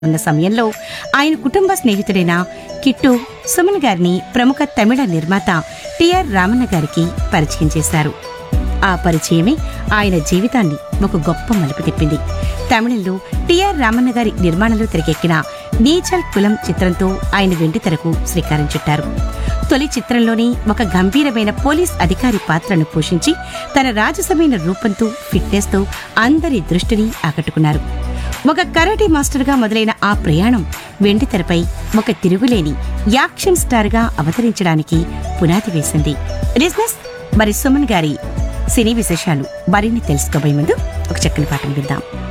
ఉన్న సమయంలో ఆయన కుటుంబ స్నేహితుడైన కిట్టు సుమన్ గారిని ప్రముఖ తమిళ నిర్మాత టిఆర్ రామన్న గారికి పరిచయం చేశారు ఆ పరిచయమే ఆయన జీవితాన్ని ఒక గొప్ప మలుపు తిప్పింది తమిళంలో టిఆర్ రామన్న గారి నిర్మాణంలో తెరకెక్కిన నీచల్ కులం చిత్రంతో ఆయన వెండితెరకు శ్రీకారం చుట్టారు తొలి చిత్రంలోనే ఒక గంభీరమైన పోలీస్ అధికారి పాత్రను పోషించి తన రాజసమైన రూపంతో ఫిట్నెస్తో అందరి దృష్టిని ఆకట్టుకున్నారు ఒక కరాటే మాస్టర్గా మొదలైన ఆ ప్రయాణం వెండితెరపై ఒక తిరుగులేని యాక్షన్ స్టార్గా అవతరించడానికి పునాది వేసింది రిజ్నెస్ మరి సుమన్ గారి సినీ విశేషాలు మరిన్ని తెలుసుకోబోయే ముందు ఒక చక్కని పాటను విందాం